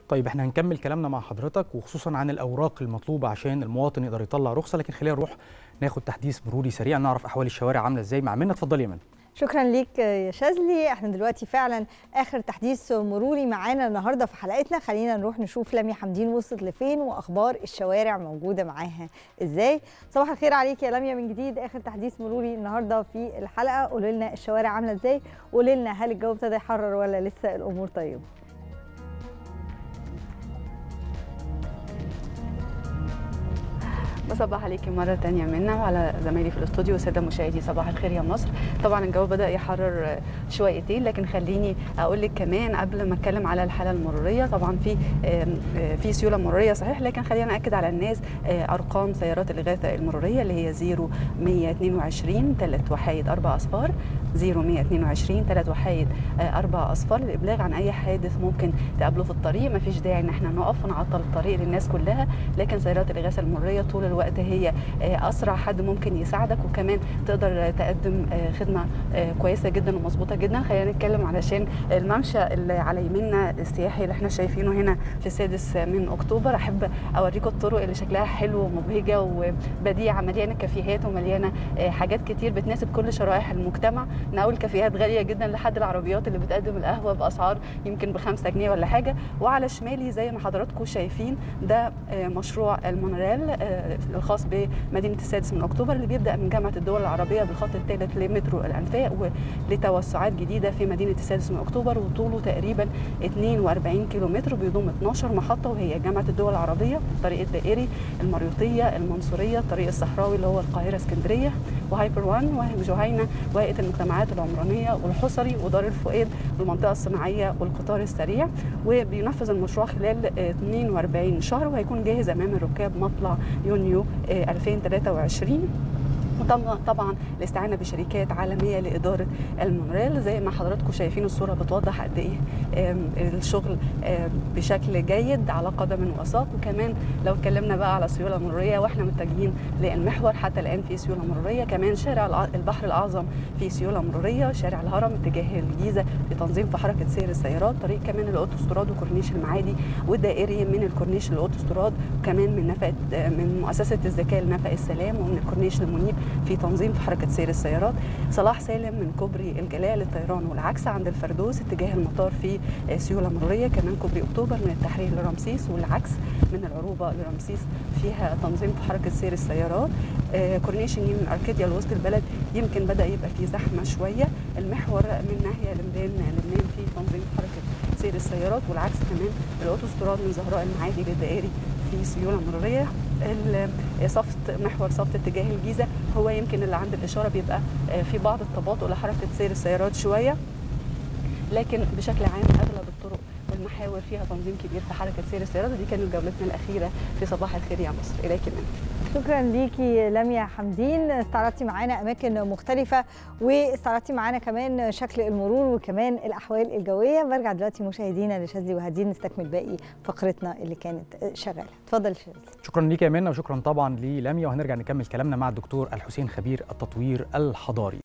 طيب احنا هنكمل كلامنا مع حضرتك وخصوصا عن الاوراق المطلوبه عشان المواطن يقدر يطلع رخصه لكن خلينا نروح ناخد تحديث مروري سريع نعرف احوال الشوارع عامله ازاي مع منى اتفضلي يا منى شكرا ليك يا شاذلي احنا دلوقتي فعلا اخر تحديث مروري معانا النهارده في حلقتنا خلينا نروح نشوف لميا حمدين وصلت لفين واخبار الشوارع موجوده معاها ازاي صباح الخير عليك يا لميا من جديد اخر تحديث مروري النهارده في الحلقه قولي لنا الشوارع عامله ازاي وقولي لنا هل الجو ابتدى يحرر ولا لسه الامور طيبه بصبح عليكي مرة تانية منا وعلى زمايلي في الاستوديو والسادة مشاهدي صباح الخير يا مصر طبعا الجو بدأ يحرر شويتين لكن خليني أقول لك كمان قبل ما أتكلم على الحالة المرورية طبعا في في سيولة مرورية صحيح لكن خلينا نأكد على الناس أرقام سيارات الإغاثة المرورية اللي هي 0122 ثلاث وحايد أربع أصفار 0122 ثلاث وحايد أربع أصفار للإبلاغ عن أي حادث ممكن تقابله في الطريق مفيش داعي إن احنا نقف ونعطل الطريق للناس كلها لكن سيارات الإغاثة المرورية طول الوقت الوقت هي اسرع حد ممكن يساعدك وكمان تقدر تقدم خدمه كويسه جدا ومظبوطه جدا خلينا نتكلم علشان الممشى اللي على يميننا السياحي اللي احنا شايفينه هنا في السادس من اكتوبر احب اوريكم الطرق اللي شكلها حلو ومبهجه وبديعه مليانه كافيهات ومليانه حاجات كتير بتناسب كل شرائح المجتمع من اول كافيهات غاليه جدا لحد العربيات اللي بتقدم القهوه باسعار يمكن ب 5 جنيه ولا حاجه وعلى شمالي زي ما حضراتكم شايفين ده مشروع المونوريل الخاص بمدينه السادس من اكتوبر اللي بيبدا من جامعه الدول العربيه بالخط الثالث لمترو الانفاق ولتوسعات جديده في مدينه السادس من اكتوبر وطوله تقريبا 42 كيلومتر بيضم 12 محطه وهي جامعه الدول العربيه الطريق الدائري المريوطيه المنصوريه الطريق الصحراوي اللي هو القاهره اسكندريه وهايبر وان وجهينه وهيئه المجتمعات العمرانيه والحصري ودار الفؤاد والمنطقه الصناعيه والقطار السريع وبينفذ المشروع خلال 42 شهر وهيكون جاهز امام الركاب مطلع يونيو 2023 وتم طبعا الاستعانه بشركات عالميه لاداره المونوريل زي ما حضراتكم شايفين الصوره بتوضح قد ايه الشغل بشكل جيد على قدم وساق وكمان لو اتكلمنا بقى على السيوله المروريه واحنا متجهين للمحور حتى الان في سيوله مروريه كمان شارع البحر الاعظم في سيوله مروريه شارع الهرم اتجاه الجيزه لتنظيم في حركه سير السيارات طريق كمان الاوتوستراد وكورنيش المعادي والدائري من الكورنيش للاوتوستراد وكمان من نفق من مؤسسه الذكاء لنفق السلام ومن الكورنيش المنيب في تنظيم في حركه سير السيارات صلاح سالم من كوبري الجلاء للطيران والعكس عند الفردوس اتجاه المطار في سيوله مروريه كمان كوبري اكتوبر من التحرير لرمسيس والعكس من العروبه لرمسيس فيها تنظيم في حركه سير السيارات كورنيش النيل من اركاديا لوسط البلد يمكن بدا يبقى فيه زحمه شويه المحور من ناحيه لمدان لبنان في تنظيم في حركه سير السيارات والعكس كمان الاوتوستراد من زهراء المعادي للدائري في سيوله مروريه صفت محور صفت اتجاه الجيزه هو يمكن اللي عند الاشاره بيبقى في بعض التباطؤ لحركه سير السيارات شويه لكن بشكل عام اغلب الطرق والمحاور فيها تنظيم كبير في حركه سير السيارات ودي كانت جولتنا الاخيره في صباح الخير يا مصر اليك من شكرا ليكي لميا حمدين استعرضتي معانا اماكن مختلفه واستعرضتي معانا كمان شكل المرور وكمان الاحوال الجويه برجع دلوقتي مشاهدينا لشاذلي وهدين نستكمل باقي فقرتنا اللي كانت شغاله اتفضل شاذلي شكرا ليك يا منى وشكرا طبعا للميا وهنرجع نكمل كلامنا مع الدكتور الحسين خبير التطوير الحضاري